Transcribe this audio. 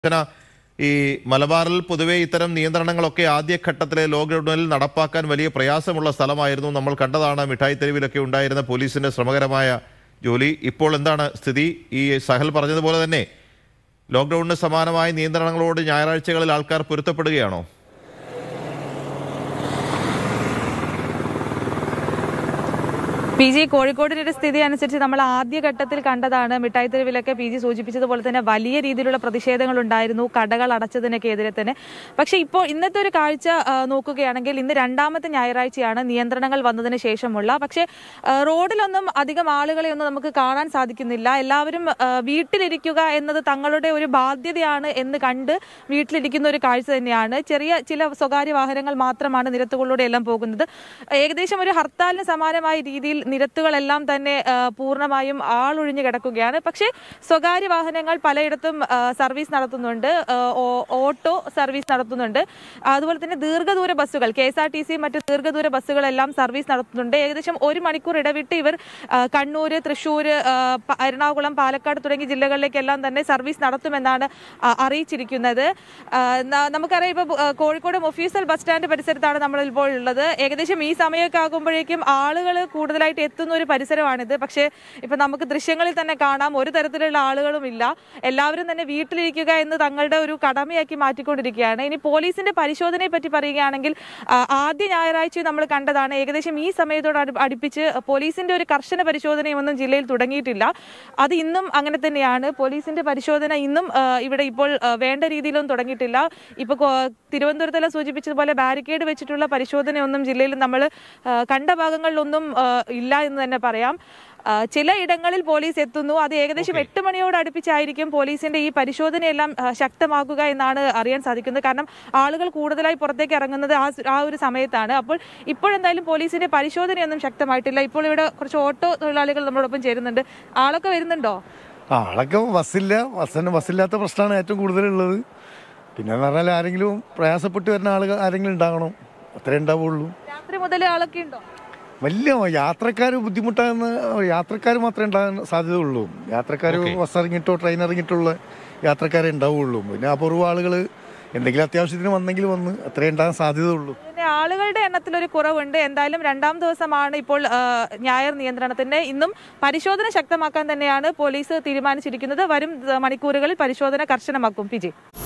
സൂചന ഈ മലബാറിൽ പൊതുവെ ഇത്തരം നിയന്ത്രണങ്ങളൊക്കെ ആദ്യഘട്ടത്തിലെ ലോക്ക്ഡൌണിൽ നടപ്പാക്കാൻ വലിയ പ്രയാസമുള്ള സ്ഥലമായിരുന്നു നമ്മൾ കണ്ടതാണ് മിഠായി തെരുവിലൊക്കെ ഉണ്ടായിരുന്ന പോലീസിന്റെ ശ്രമകരമായ ജോലി ഇപ്പോൾ എന്താണ് സ്ഥിതി ഈ സഹൽ പറഞ്ഞതുപോലെ തന്നെ ലോക്ക്ഡൌണിന് സമാനമായ നിയന്ത്രണങ്ങളോട് ഞായറാഴ്ചകളിൽ ആൾക്കാർ പൊരുത്തപ്പെടുകയാണോ പി ജി കോഴിക്കോടിന്റെ ഒരു സ്ഥിതി അനുസരിച്ച് നമ്മൾ ആദ്യഘട്ടത്തിൽ കണ്ടതാണ് മിഠായി തെരുവിലൊക്കെ പി ജി സൂചിപ്പിച്ചതുപോലെ തന്നെ വലിയ രീതിയിലുള്ള പ്രതിഷേധങ്ങൾ ഉണ്ടായിരുന്നു കടകൾ അടച്ചതിനൊക്കെ എതിരെ തന്നെ പക്ഷെ ഇപ്പോൾ ഇന്നത്തെ ഒരു കാഴ്ച ആ, നോക്കുകയാണെങ്കിൽ ഇന്ന് രണ്ടാമത്തെ ഞായറാഴ്ചയാണ് നിയന്ത്രണങ്ങൾ വന്നതിന് ശേഷമുള്ള പക്ഷേ ആ, റോഡിലൊന്നും അധികം ആളുകളെ ഒന്നും നമുക്ക് കാണാൻ സാധിക്കുന്നില്ല എല്ലാവരും ആ, വീട്ടിലിരിക്കുക എന്നത് തങ്ങളുടെ ഒരു ബാധ്യതയാണ് എന്ന് കണ്ട് വീട്ടിലിരിക്കുന്ന ഒരു കാഴ്ച തന്നെയാണ് ചെറിയ ചില സ്വകാര്യ വാഹനങ്ങൾ മാത്രമാണ് നിരത്തുകളിലൂടെ എല്ലാം പോകുന്നത് ഏകദേശം ഒരു ഹർത്താലിന് സമാനമായ രീതിയിൽ നിരത്തുകളെല്ലാം തന്നെ ആ, പൂർണ്ണമായും ആളൊഴിഞ്ഞു കിടക്കുകയാണ് പക്ഷേ സ്വകാര്യ വാഹനങ്ങൾ പലയിടത്തും ആ, സർവീസ് നടത്തുന്നുണ്ട് ആ, ഓ- ഓട്ടോ സർവീസ് നടത്തുന്നുണ്ട് അതുപോലെ തന്നെ ദീർഘദൂര ബസ്സുകൾ K S R T C മറ്റ് ദീർഘദൂര ബസ്സുകളെല്ലാം സർവീസ് നടത്തുന്നുണ്ട് ഏകദേശം ഒരു മണിക്കൂർ ഇടവിട്ട് ഇവർ ആ, കണ്ണൂര് തൃശ്ശൂർ എറണാകുളം പാലക്കാട് തുടങ്ങിയ ജില്ലകളിലേക്കെല്ലാം തന്നെ സർവീസ് നടത്തുമെന്നാണ് ആ, അറിയിച്ചിരിക്കുന്നത് ആ, ന- നമുക്കറിയാം ഇപ്പോൾ കോഴിക്കോട് മൊഫീസൽ ബസ് സ്റ്റാൻഡ് പരിസരത്താണ് നമ്മൾ ഇപ്പോൾ ഉള്ളത് ഏകദേശം ഈ സമയമൊക്കെ ആകുമ്പോഴേക്കും ആളുകൾ കൂടുതലായിട്ട് എത്തുന്ന ഒരു പരിസരമാണിത് പക്ഷേ ഇപ്പൊ നമുക്ക് ദൃശ്യങ്ങളിൽ തന്നെ കാണാം ഒരു തരത്തിലുള്ള ആളുകളും ഇല്ല എല്ലാവരും തന്നെ വീട്ടിലിരിക്കുക എന്ന് തങ്ങളുടെ ഒരു കടമയാക്കി മാറ്റിക്കൊണ്ടിരിക്കുകയാണ് ഇനി പോലീസിന്റെ പരിശോധനയെ പറ്റി പറയുകയാണെങ്കിൽ ആ, ആദ്യ ഞായറാഴ്ച നമ്മൾ കണ്ടതാണ് ഏകദേശം ഈ സമയത്തോട് അടു- അടുപ്പിച്ച് പോലീസിന്റെ ഒരു കർശന പരിശോധനയൊന്നും ജില്ലയിൽ തുടങ്ങിയിട്ടില്ല അത് ഇന്നും അങ്ങനെ തന്നെയാണ് പോലീസിന്റെ പരിശോധന ഇന്നും ആ, ഇവിടെ ഇപ്പോൾ ആ, വേണ്ട രീതിയിലൊന്നും തുടങ്ങിയിട്ടില്ല ഇപ്പൊ കോ- തിരുവനന്തപുരത്തെല്ലാം സൂചിപ്പിച്ചതുപോലെ ബാരിക്കേഡ് വെച്ചിട്ടുള്ള പരിശോധനയൊന്നും ജില്ലയിൽ നമ്മൾ ആ, കണ്ട ഭാഗങ്ങളിലൊന്നും ആ, ഇല്ല എന്ന് തന്നെ പറയാം ആ, ചില ഇടങ്ങളിൽ പോലീസ് എത്തുന്നു അത് ഏകദേശം എട്ട് മണിയോട് അടുപ്പിച്ചായിരിക്കും പോലീസിന്റെ ഈ പരിശോധനയെല്ലാം ആ, ശക്തമാക്കുക എന്നാണ് അറിയാൻ സാധിക്കുന്നത് കാരണം ആളുകൾ കൂടുതലായി പുറത്തേക്ക് ഇറങ്ങുന്നത് ആ സ്- ആ ഒരു സമയത്താണ് അപ്പോൾ ഇപ്പോഴെന്തായാലും പോലീസിന്റെ പരിശോധനയൊന്നും ശക്തമായിട്ടില്ല ഇപ്പോൾ ഇവിടെ കുറച്ച് ഓട്ടോ തൊഴിലാളികൾ നമ്മളോടൊപ്പം ചേരുന്നുണ്ട് ആളൊക്കെ വരുന്നുണ്ടോ ആളൊക്കെ ബസ്സില്ല ബസ്സിന് ബസ്സില്ലാത്ത പ്രശ്നമാണ് ഏറ്റവും കൂടുതലുള്ളത് പിന്നെ എന്ന് പറഞ്ഞാൽ ആരെങ്കിലും പ്രയാസപ്പെട്ട് വരുന്ന ആളുകൾ ആരെങ്കിലും ഉണ്ടാകണം അത്രേ ഉണ്ടാവുള്ളൂ രാത്രി മുതൽ ആളൊക്കെ ഉണ്ടോ വലിയ യാത്രക്കാർ ബുദ്ധിമുട്ടാകുന്ന യാത്രക്കാർ മാത്രമേ ഉണ്ടാകാൻ സാധ്യതയുള്ളൂ യാത്രക്കാർ Okay. ബസ് ഇറങ്ങിയിട്ടോ ട്രെയിൻ ഇറങ്ങിയിട്ടുള്ള യാത്രക്കാരെ ഉണ്ടാവുള്ളൂ പിന്നെ അപൂർവ ആളുകൾ എന്തെങ്കിലും അത്യാവശ്യത്തിന് വന്നെങ്കിൽ വന്ന് അത്രേ ഉണ്ടാകാൻ സാധ്യതയുള്ളൂ പിന്നെ ആളുകളുടെ എണ്ണത്തിൽ ഒരു കുറവുണ്ട് എന്തായാലും രണ്ടാം ദിവസമാണ് ഇപ്പോൾ ആ, ഞായർ നിയന്ത്രണത്തിന്റെ ഇന്നും പരിശോധന ശക്തമാക്കാൻ തന്നെയാണ് പോലീസ് തീരുമാനിച്ചിരിക്കുന്നത് വരും ആ, മണിക്കൂറുകളിൽ പരിശോധന കർശനമാക്കും പി ജി